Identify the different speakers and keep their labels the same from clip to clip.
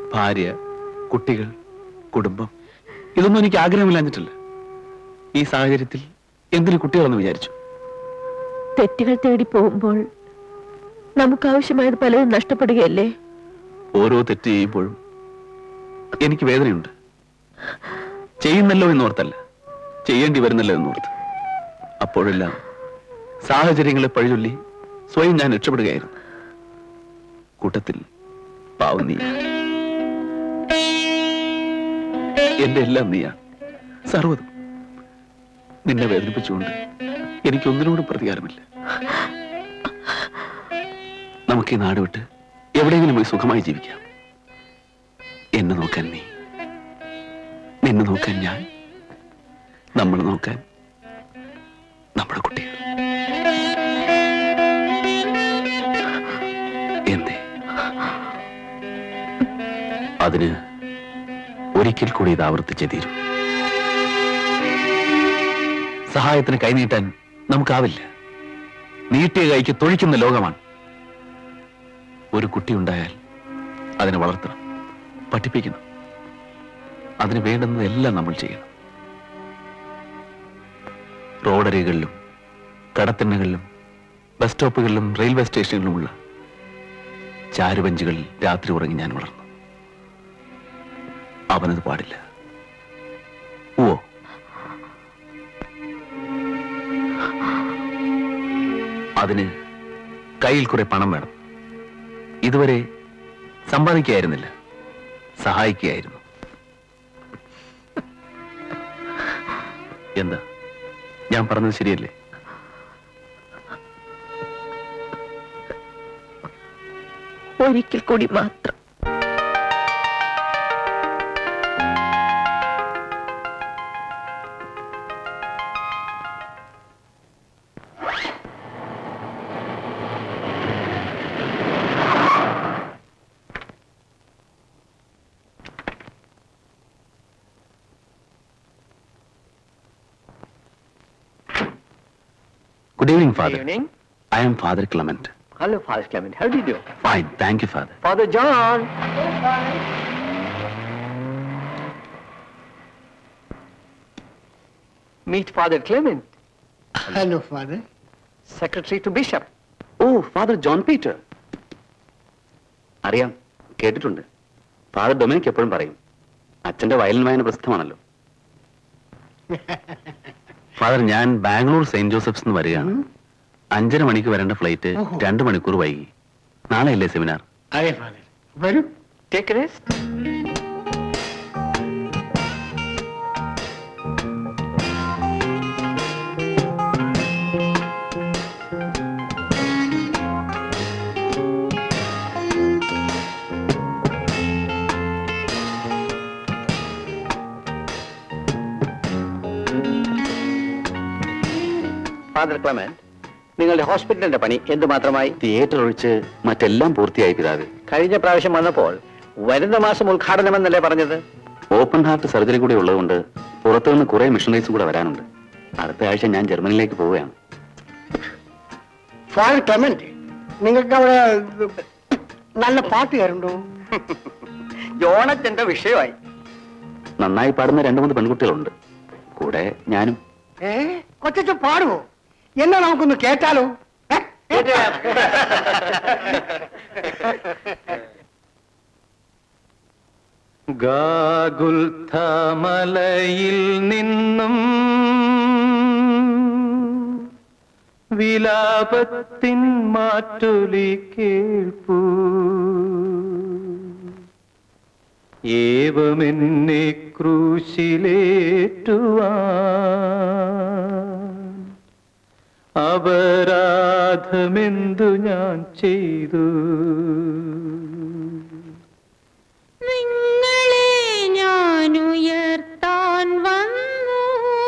Speaker 1: ഭാര്യ കുട്ടികൾ കുടുംബം ഇതൊന്നും എനിക്ക് ആഗ്രഹമില്ലാഞ്ഞിട്ടില്ല ഈ സാഹചര്യത്തിൽ എന്തിനു കുട്ടികളെന്ന് വിചാരിച്ചു
Speaker 2: തെറ്റുകൾ തേടി പോകുമ്പോൾ നമുക്ക് ആവശ്യമായത് പലതും നഷ്ടപ്പെടുകയല്ലേ
Speaker 1: ഓരോ തെറ്റ് ചെയ്യുമ്പോഴും എനിക്ക് വേദനയുണ്ട് ചെയ്യുന്നല്ലോ എന്നോർത്തല്ല ചെയ്യേണ്ടി വരുന്നല്ലോ എന്നോർത്ത് അപ്പോഴെല്ലാം സാഹചര്യങ്ങളെ പഴിചൊല്ലി സ്വയം ഞാൻ രക്ഷപ്പെടുകയായിരുന്നു കൂട്ടത്തിൽ പാവം നീ എന്റെ എല്ലാം നീയാണ് സർവ്വതും നിന്നെ വേദനിപ്പിച്ചുകൊണ്ട് എനിക്കൊന്നിനോടും പ്രതികാരമില്ല നമുക്ക് ഈ നാട് വിട്ട് എവിടെയെങ്കിലും പോയി സുഖമായി ജീവിക്കാം എന്നെ നോക്കാൻ നീ നിന്നെ നോക്കാൻ ഞാൻ നമ്മൾ നോക്കാൻ നമ്മുടെ കുട്ടികൾ എന്തേ അതിന് ഒരിക്കൽ കൂടി ഇത് ആവർത്തിച്ചേ തീരൂ സഹായത്തിന് കൈനീട്ടാൻ നമുക്കാവില്ല നീട്ടിയ കൈക്ക് തൊഴിക്കുന്ന ലോകമാണ് ഒരു കുട്ടി ഉണ്ടായാൽ അതിനെ വളർത്തണം പഠിപ്പിക്കണം അതിന് വേണ്ടുന്നതെല്ലാം നമ്മൾ ചെയ്യണം റോഡരികളിലും കടത്തിണ്ണകളിലും ബസ് സ്റ്റോപ്പുകളിലും റെയിൽവേ സ്റ്റേഷനുകളിലുമുള്ള ചാരുബെഞ്ചുകളിൽ രാത്രി ഉറങ്ങി ഞാൻ വളർന്നു അവനത് പാടില്ല ഓ അതിന് കയ്യിൽ കുറെ പണം വേണം ഇതുവരെ സമ്പാദിക്കുകയായിരുന്നില്ല സഹായിക്കുകയായിരുന്നു എന്താ ഞാൻ പറഞ്ഞത് ശരിയല്ലേ
Speaker 2: ഒരിക്കൽ കൂടി മാത്രം
Speaker 1: good evening father
Speaker 3: evening.
Speaker 1: I am father Clement
Speaker 3: Hello, Father Clement. How do you do?
Speaker 1: Fine thank you father
Speaker 3: Father John. Meet Father Clement,
Speaker 4: Hello, Father.
Speaker 3: Secretary to Bishop.
Speaker 1: ഓ ഫാദർ ജോൺ പീറ്റർ അറിയാം കേട്ടിട്ടുണ്ട് father Dominic എപ്പോഴും പറയും അച്ഛന്റെ violin വായന പ്രസിദ്ധമാണല്ലോ father ഞാൻ Bangalore Saint Joseph's നിന്ന് വരികയാണ് അഞ്ചര മണിക്ക് വരേണ്ട ഫ്ലൈറ്റ്
Speaker 4: ഓഹോ.
Speaker 1: രണ്ട് മണിക്കൂർ വൈകി നാളെ അല്ലേ സെമിനാർ
Speaker 4: അതെ ഫാദർ വരൂ
Speaker 3: Take a rest. Father Clement നിങ്ങളുടെ ഹോസ്പിറ്റലിന്റെ പണി എന്തുമാത്രമായി
Speaker 1: തിയേറ്റർ ഒഴിച്ച് മറ്റെല്ലാം പൂർത്തിയായി പിതാവ്
Speaker 3: കഴിഞ്ഞ പ്രാവശ്യം വന്നപ്പോൾ വരുന്ന മാസം ഉദ്ഘാടനമെന്നല്ലേ പറഞ്ഞത്
Speaker 1: ഓപ്പൺ ഹാർട്ട് സർജറി കൂടി ഉള്ളതുകൊണ്ട് പുറത്തുനിന്ന് കുറെ മിഷണറീസ് കൂടെ വരാനുണ്ട് അടുത്ത ആഴ്ച ഞാൻ ജർമ്മനിയിലേക്ക് പോവുകയാണ്
Speaker 4: ഫാദർ ക്ലമന്റ് നിങ്ങൾക്ക് അവിടെ നല്ല പാട്ടുകാരുണ്ടോ
Speaker 3: ജോണച്ചന്റെ വിഷയമായി
Speaker 1: നന്നായി പാടുന്ന രണ്ടു മൂന്ന് പെൺകുട്ടികളുണ്ട് കൂടെ ഞാനും
Speaker 4: ഏ കൊച്ചു പാടുവോ എന്നാ നമുക്കൊന്ന് കേട്ടാലോ ഏ?
Speaker 5: ഗാഗുൽത്ത മലയിൽ നിന്നും വിലാപത്തിൻ മാറ്റൊലി കേൾപ്പൂ ഏവമെന്നെ ക്രൂശിലേറ്റുവാൻ അപരാധമെന്തു ഞാൻ ചെയ്തു
Speaker 6: നിങ്ങളെ ഞാൻ ഉയർത്താൻ വന്നു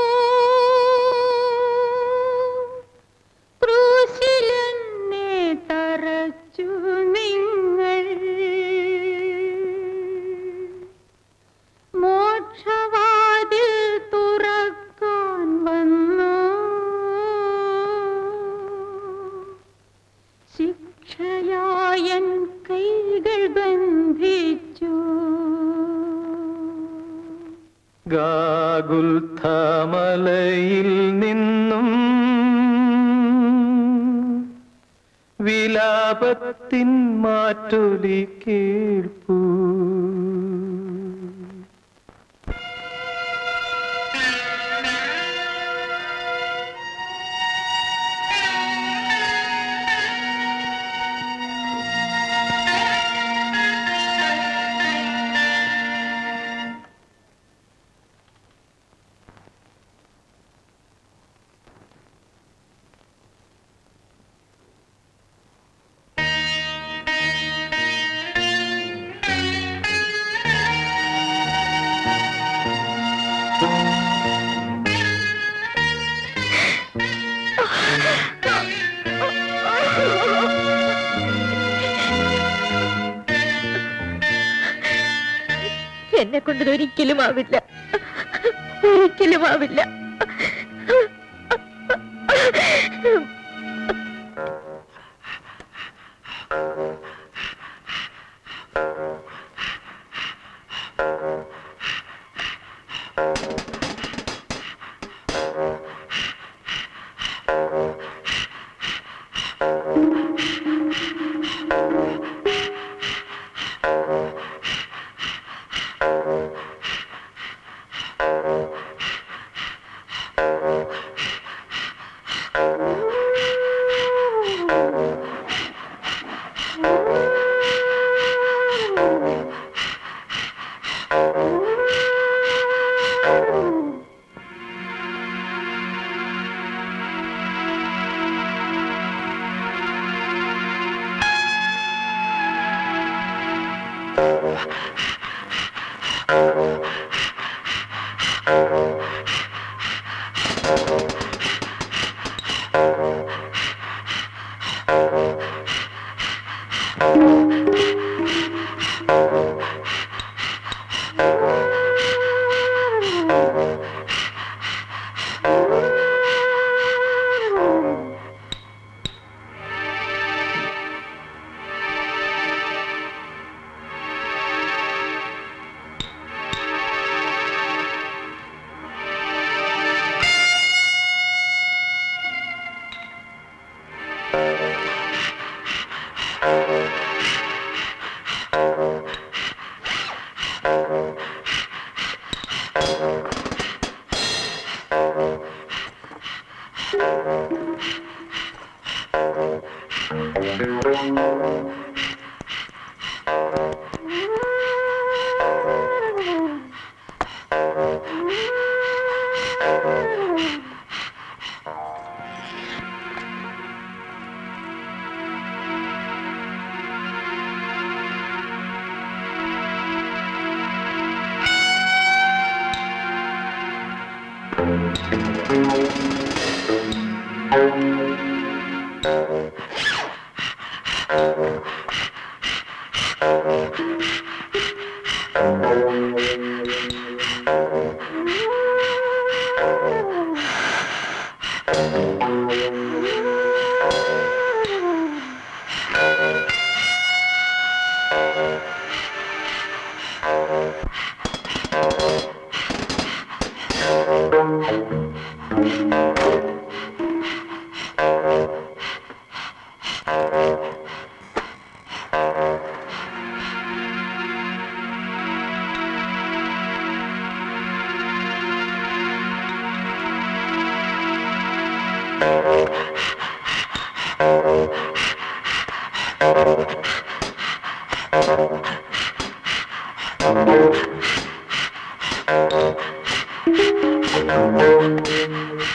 Speaker 6: ക്രൂശിലെന്നെ തറച്ചു നിങ്ങൾ മോക്ഷവാതിൽ തുറക്കാൻ വന്നു ശിക്ഷയായൻ കൈകൾ ബന്ധിച്ചു
Speaker 5: ഗാഗുൽഥാമലയിൽ നിന്നും വിലാപത്തിൻ മാറ്റൊലി കേൾപ്പൂ
Speaker 2: എന്നെ കൊണ്ട് ഒരിക്കലും ആവില്ല ഒരിക്കലും ആവില്ല ആ